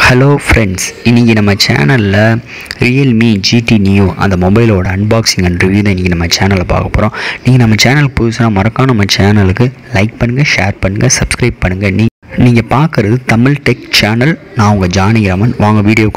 hello friends இன்றைக்கி நம்ம சேனலில் ரியல்மி ஜிடி நியூ அந்த மொபைலோட அன்பாக்சிங் அண்ட் ரிவ்யூ தான் இன்றைக்கி நம்ம சேனலில் பார்க்க போகிறோம் நீங்கள் நம்ம சேனலுக்கு புதுசாக மறக்காம நம்ம சேனலுக்கு லைக் பண்ணுங்கள் ஷேர் பண்ணுங்கள் சப்ஸ்கிரைப் பண்ணுங்கள் நீ நீங்கள் பார்க்குறது தமிழ் டெக் சேனல் நான் உங்கள் ஜானகிராமன் வாங்க வீடியோ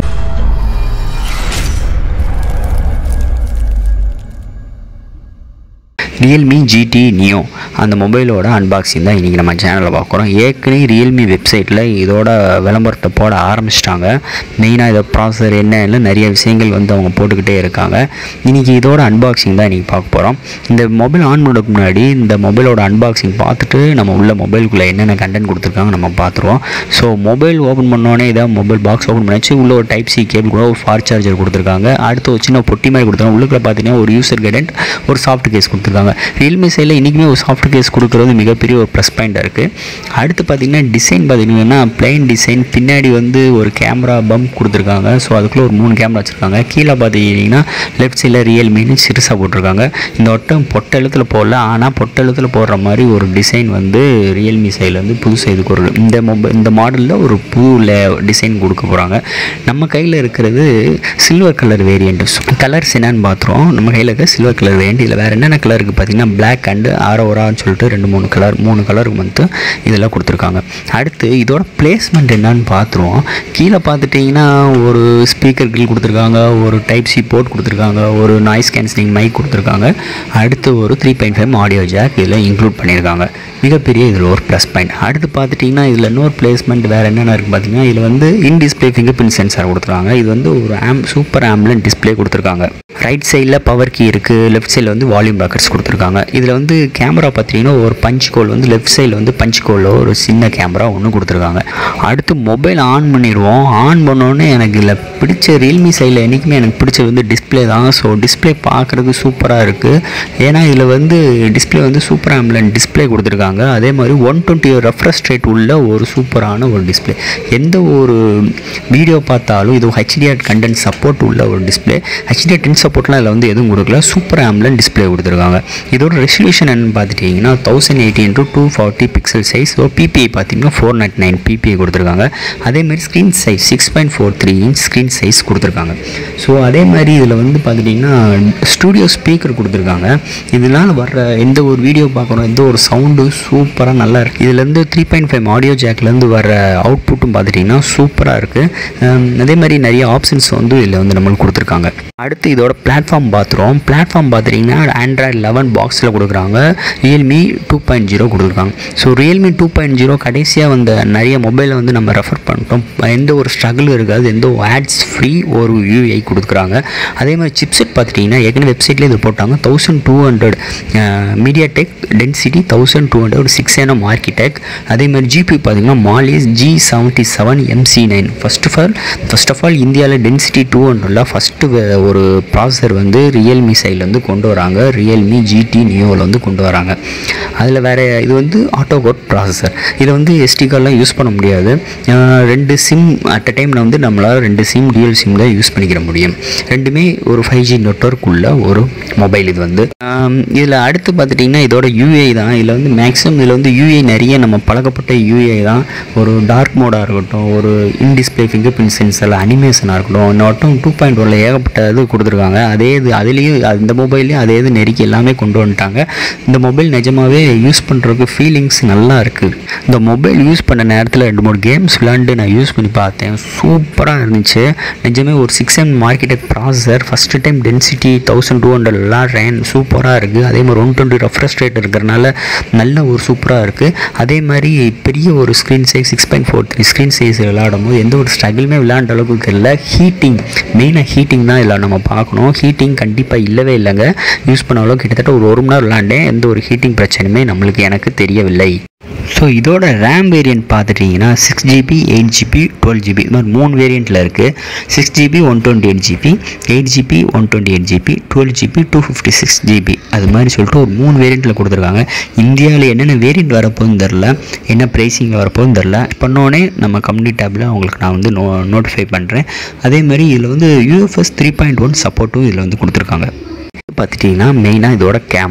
ரியல்மி ஜிடி நியோ அந்த மொபைலோட அன்பாக்சிங் தான் இன்றைக்கி நம்ம சேனலில் பார்க்குறோம் ஏற்கனவே ரியல்மி வெப்சைட்டில் இதோட விளம்பரத்தை போட ஆரம்பிச்சிட்டாங்க மெயினாக இதோட ப்ராசஸர் என்னன்னு நிறைய விஷயங்கள் வந்து அவங்க போட்டுக்கிட்டே இருக்காங்க இன்றைக்கி இதோட அன்பாக்சிங் தான் இன்றைக்கி பார்க்க போகிறோம் இந்த மொபைல் ஆன் பண்ணுறதுக்கு முன்னாடி இந்த மொபைலோட அன்பாக்சிங் பார்த்துட்டு நம்ம உள்ள மொபைலுக்குள்ளே என்னென்ன கண்டென்ட் கொடுத்துருக்காங்க நம்ம பார்த்துருவோம் ஸோ மொபைல் ஓப்பன் பண்ணோன்னே இதான் மொபைல் பாக்ஸ் ஓப்பன் பண்ணிச்சு உள்ள ஒரு டைப் சி கேபிள் கூட ஒரு ஃபார் சார்ஜர் கொடுத்துருக்காங்க அடுத்து ஒரு சின்ன பொட்டி மாதிரி கொடுத்துருக்காங்க உள்ளுக்குள்ள பார்த்தீங்கன்னா ஒரு யூசர் கைடன்ட் ஒரு சாஃப்ட் கேஸ் கொடுத்துருக்காங்க ரியல்மி சைடில் இன்றைக்குமே ஒரு சாஃப்ட் கேஸ் கொடுக்குறது மிகப்பெரிய ஒரு ப்ளஸ் பாயிண்டாக இருக்குது அடுத்து பார்த்தீங்கன்னா டிசைன் பார்த்தீங்கன்னா பிளைன் டிசைன் பின்னாடி வந்து ஒரு கேமரா பம்ப் கொடுத்துருக்காங்க ஸோ அதுக்குள்ளே ஒரு மூணு கேமரா வச்சுருக்காங்க கீழே பார்த்தீங்கன்னா லெஃப்ட் சைடில் ரியல்மின்னு சிறுசாக போட்டிருக்காங்க இந்த வட்டம் பொட்ட எழுத்தில் போடல ஆனால் பொட்ட எழுத்தில் போடுற மாதிரி ஒரு டிசைன் வந்து ரியல்மி சைடில் வந்து புதுசாக இதுக்கு ஒரு இந்த மொபைல் இந்த மாடலில் ஒரு புது டிசைன் கொடுக்க போகிறாங்க நம்ம கையில் இருக்கிறது சில்வர் கலர் வேரியண்ட் கலர்ஸ் என்னன்னு பார்த்துருவோம் நம்ம கையில் இருக்க சில்வர் கலர் வேரியண்ட் இதில் வேறு என்னென்ன கலர் இருக்குது பார்த்தீங்கன்னா பிளாக் அண்டு ஆரோரான்னு சொல்லிட்டு ரெண்டு மூணு கலர் மூணு கலருக்கு வந்து இதெல்லாம் கொடுத்துருக்காங்க அடுத்து இதோட பிளேஸ்மெண்ட் என்னன்னு பார்த்துருவோம் கீழே பார்த்துட்டிங்கன்னா ஒரு ஸ்பீக்கர் கில் கொடுத்துருக்காங்க ஒரு டைப் சி போர்ட் கொடுத்துருக்காங்க ஒரு நாய்ஸ் கேன்சலிங் மைக் கொடுத்துருக்காங்க அடுத்து ஒரு three point five audio jack இதில் இன்க்ளூட் பண்ணியிருக்காங்க மிகப்பெரிய இதில் ஒரு ப்ளஸ் பாயிண்ட் அடுத்து பார்த்துட்டிங்கன்னா இதில் இன்னொரு பிளேஸ்மெண்ட் வேறு என்னென்ன இருக்குது பார்த்தீங்கன்னா இதில் வந்து in display fingerprint sensor கொடுத்துருக்காங்க இது வந்து ஒரு ஆம் சூப்பர் ஆம்புலன்ட் டிஸ்பிளே கொடுத்துருக்காங்க ரைட் சைடில் பவர் கீ இருக்குது லெஃப்ட் சைடில் வந்து வால்யூம் பேக்கர்ஸ் கொடுத்துருக்காங்க இதில் வந்து கேமரா பார்த்தீங்கன்னா ஒரு பஞ்ச் கோல் வந்து லெஃப்ட் சைடில் வந்து பஞ்ச் கோலில் ஒரு சின்ன கேமரா ஒன்று கொடுத்துருக்காங்க அடுத்து மொபைல் ஆன் பண்ணிடுவோம் ஆன் பண்ணோன்னே எனக்கு இதில் பிடிச்ச ரியல்மி சைடில் என்றைக்குமே எனக்கு பிடிச்சது வந்து டிஸ்பிளே தான் ஸோ டிஸ்பிளே பார்க்குறதுக்கு சூப்பராக இருக்குது ஏன்னா இதில் வந்து டிஸ்பிளே வந்து சூப்பர் ஆம்புலன்ட் டிஸ்பிளே கொடுத்துருக்காங்க அதே மாதிரி ஒன் டுவெண்ட்டி ரெஃப்ரெஷ் ரேட் உள்ள ஒரு சூப்பரான ஒரு டிஸ்பிளே எந்த ஒரு வீடியோ பார்த்தாலும் இது ஹெச்டிஆர் கண்டென்ட் சப்போர்ட் உள்ள ஒரு டிஸ்பிளே ஹெச்டிஆர் டென் சப்போர்ட்லாம் இதில் வந்து எதுவும் கொடுக்கல சூப்பர் ஆம்புலன்ட் டிஸ்பிளே கொடுத்துருக்காங்க இதோட ரெசல்யூஷன் என்னன்னு பார்த்துட்டிங்கன்னா thousand eighty into two forty pixel size so PPI பார்த்தீங்கன்னா ஃபோர் நாட் நைன் பிபிஐ கொடுத்துருக்காங்க அதேமாதிரி screen size six point four three inch screen size கொடுத்துருக்காங்க ஸோ அதே மாதிரி இதில் வந்து பார்த்துட்டிங்கன்னா ஸ்டூடியோ ஸ்பீக்கர் கொடுத்துருக்காங்க இதனால் வர்ற எந்த ஒரு வீடியோ பார்க்குறோம் எந்த ஒரு சவுண்டு சூப்பராக நல்லா இருக்குது இதுலேருந்து த்ரீ பாயிண்ட் ஃபைவ் ஆடியோ ஜாக்லேருந்து வர அவுட்புட்டும் பார்த்துட்டிங்கன்னா சூப்பராக இருக்குது அதே மாதிரி நிறைய ஆப்ஷன்ஸ் வந்து இதில் வந்து நம்மளுக்கு கொடுத்துருக்காங்க அடுத்து இதோட பிளாட்ஃபார்ம் பார்த்துருவோம் பிளாட்ஃபார்ம் பார்த்துட்டிங்கன்னா ஆண்ட்ராய்ட் லெவன் பாக்ஸில் கொடுக்குறாங்க ரியல்மி டூ பாயிண்ட் ஜீரோ கொடுத்துருக்காங்க so Realme two point zero கடைசியாக வந்த நிறைய மொபைலை வந்து நம்ம ரெஃபர் பண்ணிட்டோம் எந்த ஒரு ஸ்ட்ரகிள் இருக்காது எந்த ஒரு ஆட்ஸ் ஃப்ரீ ஒரு யூஐ கொடுக்குறாங்க அதே மாதிரி சிப்செட் பார்த்துட்டிங்கன்னா ஏற்கனவே வெப்சைட்லேயே இது போட்டாங்க thousand two hundred MediaTek Dimensity thousand two hundred ஒரு சிக்ஸ் என்எம் ஆர்கிடெக் அதே மாதிரி ஜிபி பார்த்தீங்கன்னா Mali G seventy seven MC nine first of all first of all இந்தியாவில் டென்சிட்டி டூ ஹண்ட்ரடில் ஃபஸ்ட்டு ஒரு ப்ராசஸர் வந்து ரியல்மி சைடில் வந்து கொண்டு வராங்க ரியல்மி ஜிடி நியோவில் வந்து கொண்டு வராங்க அதில் வேறு இது வந்து ஆட்டோ கோட் ப்ராசஸர் இதில் வந்து எஸ்டி கார்டெலாம் யூஸ் பண்ண முடியாது ரெண்டு சிம் அட் அ டைமில் வந்து நம்மளால் ரெண்டு சிம் டிஎல் சிம் தான் யூஸ் பண்ணிக்கிற முடியும் ரெண்டுமே ஒரு ஃபைவ் ஜி நெட்ஒர்க் உள்ள ஒரு மொபைல் இது வந்து இதில் அடுத்து பார்த்துட்டிங்கன்னா இதோட யூஏ தான் இதில் வந்து மேக்ஸிமம் இதில் வந்து யூஏ நிறைய நம்ம பழக்கப்பட்ட யூஏ தான் ஒரு டார்க் மோடாக இருக்கட்டும் ஒரு இன் டிஸ்பிளே ஃபிங்கர் பிரிண்ட் சென்சரில் அனிமேஷனாக இருக்கட்டும் இன்னொட்டும் டூ பாயிண்ட் ஒனில் ஏகப்பட்ட இது கொடுத்துருக்காங்க அதே இது அதுலேயும் இந்த மொபைல்லையும் அதே இது நெருக்கி எல்லாமே கொண்டு வந்துட்டாங்க இந்த மொபைல் நிஜமாகவே யூஸ் பண்ணுறதுக்கு ஃபீலிங்ஸ் நல்லா இருக்குது இந்த மொபைல் யூஸ் பண்ண நேரத்தில் ரெண்டு மூணு கேம்ஸ் விளாண்டு நான் யூஸ் பண்ணி பார்த்தேன் சூப்பராக இருந்துச்சு நிஜமே ஒரு six M marketed processor first time Dimensity thousand two hundred விளாட்றேன் சூப்பராக இருக்குது அதே மாதிரி ஒன் டுவெண்ட்டி ரெஃப்ரெஷ் ரேட் இருக்கிறனால நல்ல ஒரு சூப்பராக இருக்குது அதே மாதிரி பெரிய ஒரு screen size six point four three screen size விளாடும் போது எந்த ஒரு ஸ்ட்ரகிளுமே விளாண்ட அளவுக்கு தெரியல ஹீட்டிங் மெயினாக ஹீட்டிங் தான் இதில் நம்ம பார்க்கணும் ஹீட்டிங் கண்டிப்பாக இல்லவே இல்லைங்க யூஸ் பண்ண அளவு கிட்டத்தட்ட ஒரு ஒரு மணி நேரம் விளாண்டேன் எந்த ஒரு ஹீட்டிங் பிரச்சனையுமே நம்மளுக்கு எனக்கு தெரியவில்லை ஸோ இதோட ரேம் வேரியன்ட் பார்த்துட்டிங்கன்னா six GB eight GB twelve GB இது மாதிரி மூணு வேரியண்ட்டில் இருக்குது six GB one twenty eight GB eight GB one twenty eight GB twelve GB two fifty six GB அது மாதிரி சொல்லிட்டு ஒரு மூணு வேரியண்ட்டில் கொடுத்துருக்காங்க இந்தியாவில் என்னென்ன வேரியண்ட் வரப்போகுதுன்னு தெரில என்ன ப்ரைஸிங்கில் வரப்போகுதுன்னு தெரில பண்ணோடனே நம்ம கம்யூனிட்டி டேப்பில் உங்களுக்கு நான் வந்து நோ நோட்டிஃபை பண்ணுறேன் அதே மாதிரி இதில் வந்து யூஎஃப்எஸ் த்ரீ பாயிண்ட் ஒன் சப்போர்ட்டும் இதில் வந்து கொடுத்துருக்காங்க பார்த்துட்டிங்கன்னா மெயினாக இதோட கேமரா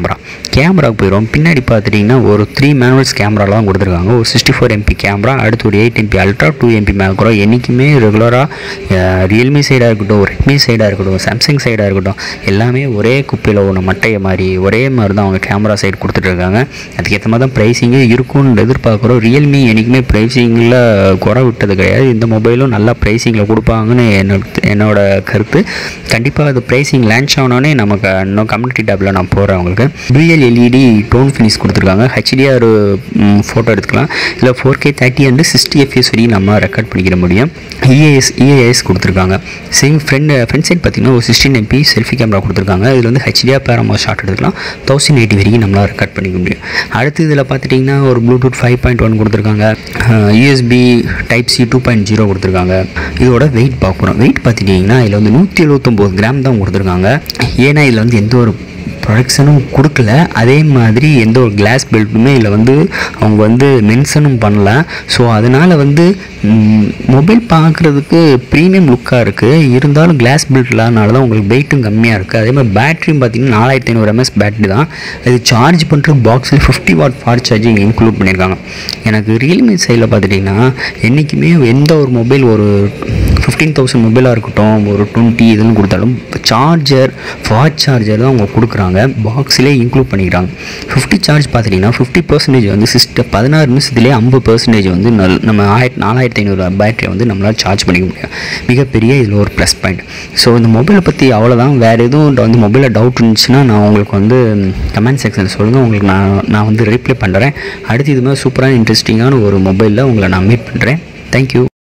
கேமராவுக்கு போயிடும் பின்னாடி பார்த்துட்டிங்கன்னா ஒரு த்ரீ மேனுவல்ஸ் கேமராலாம் தான் கொடுத்துருக்காங்க ஒரு சிக்ஸ்டி ஃபோர் எம்பி கேமரா அடுத்து ஒரு eight MP ultra two MP macro என்றைக்குமே ரெகுலராக ரியல்மி சைடாக இருக்கட்டும் ரெட்மி சைடாக இருக்கட்டும் சாம்சங் சைடாக இருக்கட்டும் எல்லாமே ஒரே குப்பையில் ஒன்று மட்டையை மாதிரி ஒரே மாதிரி தான் அவங்க கேமரா சைடு கொடுத்துட்ருக்காங்க அதுக்கேற்ற மாதிரி தான் ப்ரைஸிங்கே இருக்கும்னு எதிர்பார்க்குறோம் ரியல்மி என்றைக்குமே ப்ரைஸிங்கில் குறை விட்டது கிடையாது இந்த மொபைலும் நல்லா ப்ரைஸிங்கில் கொடுப்பாங்கன்னு என்னோட என்னோட கருத்து கண்டிப்பாக அது ப்ரைஸிங் லான்ச் ஆனோடனே நமக்கு இன்னும் கம்யூனிட்டி டேப்பில் நான் போகிறேன் உங்களுக்கு பிஎல் எல்இடி டோன் ஃபினிஷ் கொடுத்துருக்காங்க ஹெச்டிஆர் ஃபோட்டோ எடுத்துக்கலாம் இதில் four K thirty and sixty FS வரையும் நம்ம ரெக்கார்ட் பண்ணிக்கிற முடியும் இஏஎஸ் இஏஎஸ் கொடுத்துருக்காங்க சேம் ஃப்ரெண்ட் ஃப்ரண்ட் சைட் பார்த்தீங்கன்னா ஒரு சிக்ஸ்டீன் எம்பி செல்ஃபி கேமரா கொடுத்துருக்காங்க இதில் வந்து ஹெச்டிஆர் பேரமோ ஷாட் எடுத்துக்கலாம் தௌசண்ட் எயிட்டி வரைக்கும் நம்மளால் ரெக்கார்ட் பண்ணிக்க முடியும் அடுத்து இதில் பார்த்துட்டிங்கன்னா ஒரு ப்ளூடூத் ஃபைவ் பாயிண்ட் ஒன் கொடுத்துருக்காங்க USB type C two point zero கொடுத்துருக்காங்க இதோட வெயிட் பார்க்குறோம் வெயிட் பார்த்துட்டிங்கன்னா இதில் வந்து நூற்றி எழுபத்தொம்போது கிராம் தான் கொடுத்துருக்காங்க ஏன்னா இதில் வந்து எந்த ஒரு ப்ரொடக்ஷனும் கொடுக்கல அதே மாதிரி எந்த ஒரு கிளாஸ் பெல்ட்டுமே இதில் வந்து அவங்க வந்து மென்ஷனும் பண்ணல ஸோ அதனால் வந்து மொபைல் பார்க்குறதுக்கு ப்ரீமியம் லுக்காக இருக்குது இருந்தாலும் கிளாஸ் பெல்ட் இல்லாதனால தான் உங்களுக்கு வெயிட்டும் கம்மியாக இருக்குது அதே மாதிரி பேட்டரியும் பார்த்தீங்கன்னா நாலாயிரத்தி ஐநூறு எம்எஸ் பேட்டரி தான் இது சார்ஜ் பண்ணுற பாக்ஸில் fifty watt fast charging include பண்ணியிருக்காங்க எனக்கு ரியல்மி சைடில் பார்த்துட்டிங்கன்னா என்றைக்குமே எந்த ஒரு மொபைல் ஒரு ஃபிஃப்டீன் தௌசண்ட் மொபைலாக இருக்கட்டும் ஒரு டுவெண்ட்டி இதுன்னு கொடுத்தாலும் சார்ஜர் ஃபாஸ்ட் சார்ஜர் தான் அவங்க கொடுக்குறாங்க பாக்ஸிலே இன்க்ளூட் பண்ணிக்கிறாங்க ஃபிஃப்டி சார்ஜ் பார்த்துட்டிங்கன்னா ஃபிஃப்டி பர்சன்டேஜ் வந்து சிஸ்டம் பதினாறு நிமிஷத்துலேயே ஐம்பது பர்சன்டேஜ் வந்து நல் நம்ம ஆயிரத்தி நாலாயிரத்தி ஐநூறு பேட்டரியை வந்து நம்மளால் சார்ஜ் பண்ணிக்க முடியும் மிகப்பெரிய இதில் ஒரு ப்ளஸ் பாயிண்ட் ஸோ இந்த மொபைலை பற்றி அவ்வளோதான் வேறு எதுவும் வந்து மொபைலில் டவுட் இருந்துச்சுன்னா நான் உங்களுக்கு வந்து கமெண்ட் செக்ஷனில் சொல்லுங்கள் உங்களுக்கு நான் நான் வந்து ரிப்ளை பண்ணுறேன் அடுத்து இது மாதிரி சூப்பரான இன்ட்ரெஸ்டிங்கான ஒரு மொபைலில் உங்களை நான் மீட் பண்ணுறேன் தேங்க்யூ